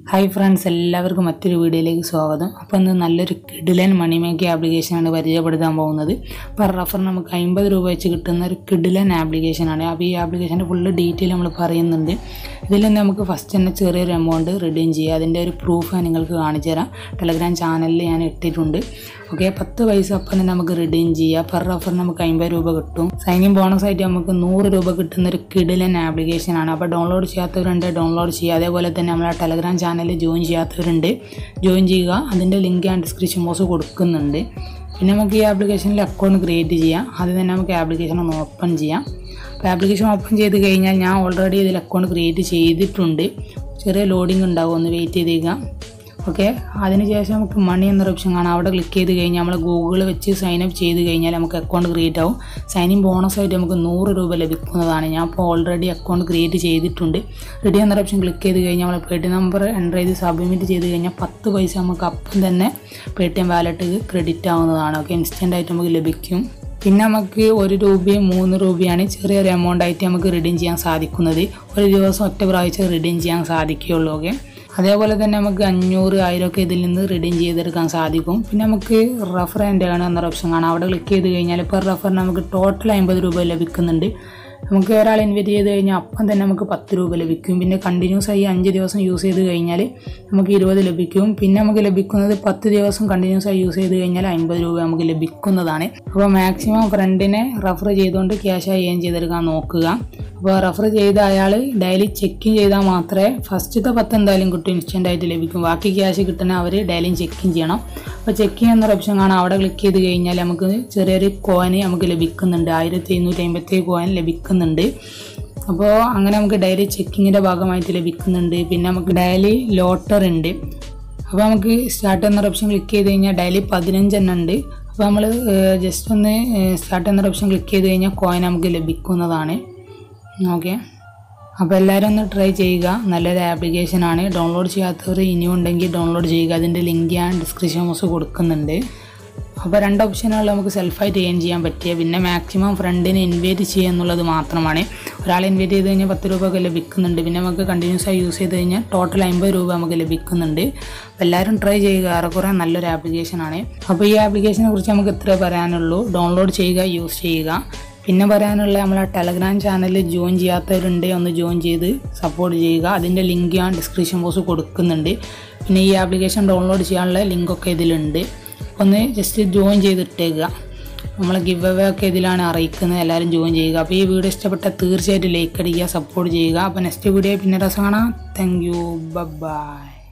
hi friends എല്ലാവർക്കും മറ്റൊരു വീഡിയോയിലേക്ക് സ്വാഗതം അപ്പോൾ ഇന്ന് നല്ലൊരു കിഡിലൻ മണിമേക്കി ആപ്ലിക്കേഷനാണ് പരിചയപ്പെടുത്താൻ പോകുന്നത് പെർ റഫർ നമുക്ക് അമ്പത് രൂപ വെച്ച് കിട്ടുന്ന ഒരു കിഡിലൻ ആപ്ലിക്കേഷനാണ് അപ്പോൾ ഈ ആപ്ലിക്കേഷൻ്റെ ഫുള്ള് ഡീറ്റെയിൽ നമ്മൾ പറയുന്നുണ്ട് ഇതിൽ നിന്ന് നമുക്ക് ഫസ്റ്റ് തന്നെ ചെറിയൊരു എമൗണ്ട് റിഡീം ചെയ്യുക അതിൻ്റെ ഒരു പ്രൂഫ് ഞാൻ നിങ്ങൾക്ക് കാണിച്ചു തരാം ടെലഗ്രാം ചാനലിൽ ഞാൻ ഇട്ടിട്ടുണ്ട് ഓക്കെ പത്ത് പൈസ അപ്പം നമുക്ക് റിഡീം ചെയ്യുക പെർ റഫർ നമുക്ക് അമ്പത് രൂപ കിട്ടും സൈനിങ് ബോണസ് ആയിട്ട് നമുക്ക് നൂറ് രൂപ കിട്ടുന്ന ഒരു കിഡിലൻ ആപ്ലിക്കേഷനാണ് അപ്പോൾ ഡൗൺലോഡ് ചെയ്യാത്തവരുണ്ട് ഡൗൺലോഡ് ചെയ്യുക അതേപോലെ തന്നെ നമ്മളെ ടെലഗ്രാം ചാനലിൽ ജോയിൻ ചെയ്യാത്തവരുണ്ട് ജോയിൻ ചെയ്യുക അതിൻ്റെ ലിങ്ക് ഞാൻ ഡിസ്ക്രിപ്ഷൻ ബോക്സ് കൊടുക്കുന്നുണ്ട് പിന്നെ നമുക്ക് ഈ ആപ്ലിക്കേഷനിൽ അക്കൗണ്ട് ക്രിയേറ്റ് ചെയ്യാം ആദ്യം തന്നെ നമുക്ക് ആപ്ലിക്കേഷൻ ഒന്ന് ഓപ്പൺ ചെയ്യാം അപ്പോൾ ആപ്ലിക്കേഷൻ ഓപ്പൺ ചെയ്ത് കഴിഞ്ഞാൽ ഞാൻ ഓൾറെഡി ഇതിൽ അക്കൗണ്ട് ക്രിയേറ്റ് ചെയ്തിട്ടുണ്ട് ചെറിയ ലോഡിംഗ് ഉണ്ടാവും ഒന്ന് വെയിറ്റ് ചെയ്തേക്കാം ഓക്കെ അതിനുശേഷം നമുക്ക് മണി എന്നൊരു ഓപ്ഷൻ കാണാം അവിടെ ക്ലിക്ക് ചെയ്ത് കഴിഞ്ഞാൽ നമ്മൾ ഗൂഗിൾ വെച്ച് സൈൻ അപ്പ് ചെയ്ത് കഴിഞ്ഞാൽ നമുക്ക് അക്കൗണ്ട് ക്രിയേറ്റ് ആവും സൈനിങ് ബോണസ് ആയിട്ട് നമുക്ക് നൂറ് രൂപ ലഭിക്കുന്നതാണ് ഞാൻ ഇപ്പോൾ ഓൾറെഡി അക്കൗണ്ട് ക്രിയേറ്റ് ചെയ്തിട്ടുണ്ട് റെഡി എന്നൊരു ഓപ്ഷൻ ക്ലിക്ക് ചെയ്ത് കഴിഞ്ഞാൽ നമ്മൾ പേ ടി നമ്പർ എൻ്റർ ചെയ്ത് സബ്മിറ്റ് ചെയ്ത് കഴിഞ്ഞാൽ പത്ത് പൈസ നമുക്ക് അപ്പം തന്നെ Paytm wallet credit ആവുന്നതാണ് ഓക്കെ ഇൻസ്റ്റൻ്റ് ആയിട്ട് നമുക്ക് ലഭിക്കും പിന്നെ നമുക്ക് ഒരു രൂപയും മൂന്ന് രൂപയാണ് ചെറിയൊരു എമൗണ്ട് ആയിട്ട് നമുക്ക് റിഡീം ചെയ്യാൻ സാധിക്കുന്നത് ഒരു ദിവസം ഒറ്റ പ്രാവശ്യം റിഡീം ചെയ്യാൻ സാധിക്കുകയുള്ളൂ ഓക്കെ അതേപോലെ തന്നെ നമുക്ക് അഞ്ഞൂറ് ആയിരം ഒക്കെ ഇതിൽ നിന്ന് റിഡീം ചെയ്തെടുക്കാൻ സാധിക്കും പിന്നെ നമുക്ക് റഫർ ആൻഡ് ഏൺ എന്നൊരു ഓപ്ഷൻ കാണാം അവിടെ ക്ലിക്ക് ചെയ്ത് കഴിഞ്ഞാൽ പെർ റഫർ നമുക്ക് ടോട്ടൽ അമ്പത് രൂപ ലഭിക്കുന്നുണ്ട് നമുക്ക് ഒരാൾ ഇൻവൈറ്റ് ചെയ്ത് കഴിഞ്ഞാൽ അപ്പം തന്നെ നമുക്ക് പത്ത് രൂപ ലഭിക്കും പിന്നെ കണ്ടിന്യൂസ് ആയി അഞ്ച് ദിവസം യൂസ് ചെയ്ത് കഴിഞ്ഞാൽ നമുക്ക് ഇരുപത് ലഭിക്കും പിന്നെ നമുക്ക് ലഭിക്കുന്നത് പത്ത് ദിവസം കണ്ടിന്യൂസ് ആയി യൂസ് ചെയ്ത് കഴിഞ്ഞാൽ അമ്പത് രൂപ നമുക്ക് ലഭിക്കുന്നതാണ് അപ്പോൾ മാക്സിമം ഫ്രണ്ടിനെ റെഫർ ചെയ്തുകൊണ്ട് ക്യാഷായി ഏൺ ചെയ്തെടുക്കാൻ നോക്കുക അപ്പോൾ റെഫർ ചെയ്ത അയാൾ ഡെയിലി ചെക്കിങ് ചെയ്താൽ മാത്രമേ ഫസ്റ്റത്തെ പത്ത് എന്തായാലും കിട്ടും ഇൻസ്റ്റൻ്റ് ആയിട്ട് ലഭിക്കും ബാക്കി ക്യാഷ് കിട്ടണ അവർ ഡെയിലിയും ചെക്കിങ് ചെയ്യണം അപ്പോൾ ചെക്കിങ് എന്നൊരു ഓപ്ഷൻ കാണാം അവിടെ ക്ലിക്ക് ചെയ്ത് കഴിഞ്ഞാൽ നമുക്ക് ചെറിയൊരു കോയിന് നമുക്ക് ലഭിക്കുന്നുണ്ട് ആയിരത്തി എഴുന്നൂറ്റി അമ്പത്തി കോയിൻ ലഭിക്കുന്നുണ്ട് അപ്പോൾ അങ്ങനെ നമുക്ക് ഡെയിലി ചെക്കിങ്ങിൻ്റെ ഭാഗമായിട്ട് ലഭിക്കുന്നുണ്ട് പിന്നെ നമുക്ക് ഡെയിലി ലോട്ടർ ഉണ്ട് അപ്പോൾ നമുക്ക് സ്റ്റാർട്ട് എന്നൊരു ഓപ്ഷൻ ക്ലിക്ക് ചെയ്ത് കഴിഞ്ഞാൽ ഡെയിലി പതിനഞ്ചെണ്ണം ഉണ്ട് അപ്പോൾ നമ്മൾ ജസ്റ്റ് ഒന്ന് സ്റ്റാർട്ട് എന്നൊരു ഓപ്ഷൻ ക്ലിക്ക് ചെയ്ത് കഴിഞ്ഞാൽ കോയിൻ നമുക്ക് ലഭിക്കുന്നതാണ് ഓക്കെ അപ്പോൾ എല്ലാവരും ഒന്ന് ട്രൈ ചെയ്യുക നല്ലൊരു ആപ്ലിക്കേഷനാണ് ഡൗൺലോഡ് ചെയ്യാത്തവർ ഇനിയും ഉണ്ടെങ്കിൽ ഡൗൺലോഡ് ചെയ്യുക അതിൻ്റെ ലിങ്ക് ഞാൻ ഡിസ്ക്രിപ്ഷൻ ബോക്സ് കൊടുക്കുന്നുണ്ട് അപ്പോൾ രണ്ട് ഓപ്ഷനുകൾ നമുക്ക് സെൽഫായിട്ട് ഏൺ ചെയ്യാൻ പറ്റിയ പിന്നെ മാക്സിമം ഫ്രണ്ടിനെ ഇൻവൈറ്റ് ചെയ്യുക എന്നുള്ളത് മാത്രമാണ് ഒരാളെ ഇൻവൈറ്റ് ചെയ്ത് കഴിഞ്ഞാൽ പത്ത് രൂപ ഒക്കെ ലഭിക്കുന്നുണ്ട് പിന്നെ നമുക്ക് കണ്ടിന്യൂസ് ആയി യൂസ് ചെയ്ത് കഴിഞ്ഞാൽ ടോട്ടൽ അമ്പത് രൂപ നമുക്ക് ലഭിക്കുന്നുണ്ട് അപ്പോൾ എല്ലാവരും ട്രൈ ചെയ്യുക ഏറെക്കുറെ നല്ലൊരു ആപ്ലിക്കേഷനാണ് അപ്പോൾ ഈ ആപ്ലിക്കേഷനെ കുറിച്ച് നമുക്ക് ഇത്രേ പറയാനുള്ളൂ ഡൗൺലോഡ് ചെയ്യുക യൂസ് ചെയ്യുക പിന്നെ പറയാനുള്ള നമ്മളെ ടെലഗ്രാം ചാനലിൽ ജോയിൻ ചെയ്യാത്തവരുണ്ട് ഒന്ന് ജോയിൻ ചെയ്ത് സപ്പോർട്ട് ചെയ്യുക അതിൻ്റെ ലിങ്ക് ഞാൻ ഡിസ്ക്രിപ്ഷൻ ബോക്സ് കൊടുക്കുന്നുണ്ട് പിന്നെ ഈ ആപ്ലിക്കേഷൻ ഡൗൺലോഡ് ചെയ്യാനുള്ള ലിങ്കൊക്കെ ഇതിലുണ്ട് ഒന്ന് ജസ്റ്റ് ജോയിൻ ചെയ്തിട്ടേക്കുക നമ്മൾ ഗിവ് അവേ ഒക്കെ ഇതിലാണ് അറിയിക്കുന്നത് എല്ലാവരും ജോയിൻ ചെയ്യുക അപ്പോൾ ഈ വീഡിയോ ഇഷ്ടപ്പെട്ടാൽ തീർച്ചയായിട്ടും ലൈക്ക് അടിക്കുക സപ്പോർട്ട് ചെയ്യുക അപ്പോൾ നെക്സ്റ്റ് വീഡിയോ പിന്നെ രസം കാണാം താങ്ക് യു ബൈ